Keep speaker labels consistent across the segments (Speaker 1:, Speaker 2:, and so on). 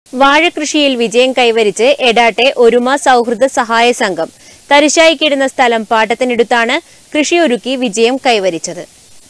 Speaker 1: വാഴകൃഷിയിൽ വിജയം കൈവരിച്ച് എടാട്ടെ ഒരുമ സൗഹൃദ സഹായ സംഘം തരിശായി കിടന്ന സ്ഥലം പാട്ടത്തിനെടുത്താണ് കൃഷിയൊരുക്കി വിജയം കൈവരിച്ചത്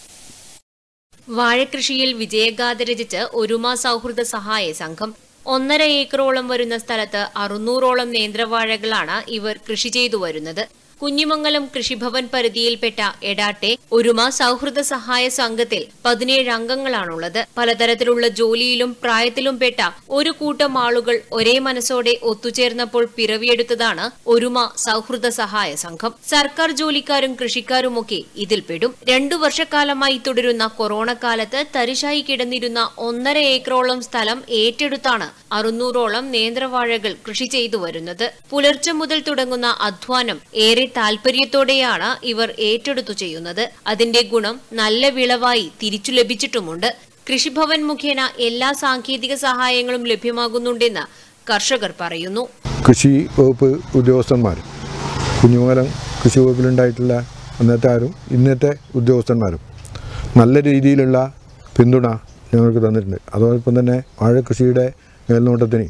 Speaker 1: വാഴകൃഷിയിൽ വിജയഗാഥ രചിച്ച് ഒരുമ സൗഹൃദ സഹായ സംഘം ഒന്നര ഏക്കറോളം വരുന്ന സ്ഥലത്ത് അറുന്നൂറോളം നേന്ത്രവാഴകളാണ് ഇവർ കൃഷി ചെയ്തു വരുന്നത് കുഞ്ഞിമംഗലം കൃഷിഭവൻ പരിധിയിൽപ്പെട്ട എടാട്ടെ ഒരുമ സൗഹൃദ സഹായ സംഘത്തിൽ പതിനേഴ് അംഗങ്ങളാണുള്ളത് പലതരത്തിലുള്ള ജോലിയിലും പ്രായത്തിലും പെട്ട ഒരു കൂട്ടം ആളുകൾ ഒരേ മനസ്സോടെ ഒത്തുചേർന്നപ്പോൾ പിറവിയെടുത്തതാണ് ഒരുമ സൗഹൃദ സഹായ സംഘം സർക്കാർ ജോലിക്കാരും കൃഷിക്കാരുമൊക്കെ ഇതിൽപ്പെടും രണ്ടു വർഷക്കാലമായി തുടരുന്ന കൊറോണ കാലത്ത് തരിശായി കിടന്നിരുന്ന ഒന്നര ഏക്കറോളം സ്ഥലം ഏറ്റെടുത്താണ് അറുന്നൂറോളം നേന്ത്രവാഴകൾ കൃഷി ചെയ്തു വരുന്നത് പുലർച്ചെ മുതൽ തുടങ്ങുന്ന അധ്വാനം ഏറെ താൽപര്യത്തോടെയാണ് ഇവർ ഏറ്റെടുത്തു ചെയ്യുന്നത് അതിന്റെ ഗുണം നല്ല വിളവായി തിരിച്ചു ലഭിച്ചിട്ടുമുണ്ട് കൃഷിഭവൻ മുഖേന എല്ലാ സാങ്കേതിക സഹായങ്ങളും ലഭ്യമാകുന്നുണ്ടെന്ന് കർഷകർ പറയുന്നു
Speaker 2: കൃഷി വകുപ്പ് ഉദ്യോഗസ്ഥന്മാർ കുഞ്ഞുമൂലം കൃഷി വകുപ്പിലുണ്ടായിട്ടുള്ള അന്നത്തെ ആരും ഇന്നത്തെ ഉദ്യോഗസ്ഥന്മാരും നല്ല രീതിയിലുള്ള പിന്തുണ ഞങ്ങൾക്ക് തന്നിട്ടുണ്ട് അതോടൊപ്പം തന്നെ വാഴക്കൃഷിയുടെ മേൽനോട്ടത്തിന്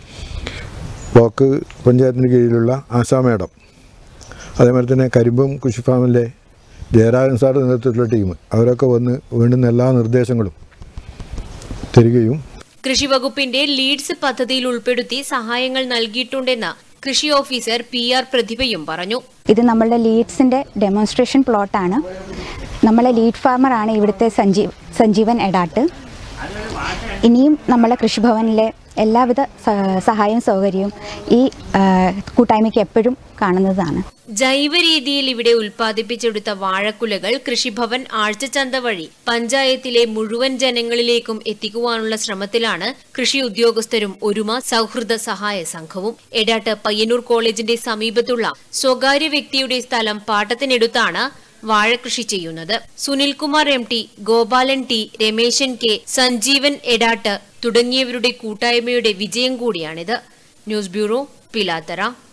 Speaker 2: ബ്ലോക്ക് പഞ്ചായത്തിന് കീഴിലുള്ള ആശാ മേഡം അതേമാതിരി തന്നെ കരിമ്പം കൃഷി ഫാമിലെ ജയരാജൻ സാറിൻ്റെ നേതൃത്വത്തിലുള്ള ടീം അവരൊക്കെ വന്ന് വേണ്ടുന്ന എല്ലാ നിർദ്ദേശങ്ങളും തരികയും
Speaker 1: കൃഷി വകുപ്പിന്റെ ലീഡ്സ് പദ്ധതിയിൽ ഉൾപ്പെടുത്തി സഹായങ്ങൾ നൽകിയിട്ടുണ്ടെന്ന് കൃഷി ഓഫീസർ പി ആർ പ്രതിഭയും പറഞ്ഞു
Speaker 3: ഇത് നമ്മളുടെ ലീഡ്സിൻ്റെ ഡെമോൺസ്ട്രേഷൻ പ്ലോട്ടാണ് നമ്മളെ ലീഡ് ഫാർമറാണ് ഇവിടുത്തെ സഞ്ജീവ് സഞ്ജീവൻ എടാട്ട് ഇനിയും നമ്മളെ കൃഷിഭവനിലെ എല്ലാവിധ സ- സഹായവും സൗകര്യവും ഈ ആ, കൂട്ടായ്മയ്ക്ക് എപ്പോഴും കാണുന്നതാണ്
Speaker 1: ജൈവ രീതിയിൽ ഇവിടെ ഉൽപ്പാദിപ്പിച്ചെടുത്ത വാഴക്കുലകൾ കൃഷിഭവൻ ആഴ്ചച്ചന്ത വഴി പഞ്ചായത്തിലെ മുഴുവൻ ജനങ്ങളിലേക്കും എത്തിക്കുവാനുള്ള ശ്രമത്തിലാണ് കൃഷി ഉദ്യോഗസ്ഥരും ഒരുമ സൗഹൃദ സഹായ സംഘവും എടാട്ട് പയ്യന്നൂർ കോളേജിന്റെ സമീപത്തുള്ള സ്വകാര്യ വ്യക്തിയുടെ സ്ഥലം പാട്ടത്തിനെടുത്താണ് വാഴകൃഷി ചെയ്യുന്നത് Sunilkumar M T Gopalan T Rameshan K Sanjeevan Edat തുടങ്ങിയവരുടെ കൂട്ടായ്മയുടെ വിജയം കൂടിയാണിത് ന്യൂസ് ബ്യൂറോ പിലാത്തറ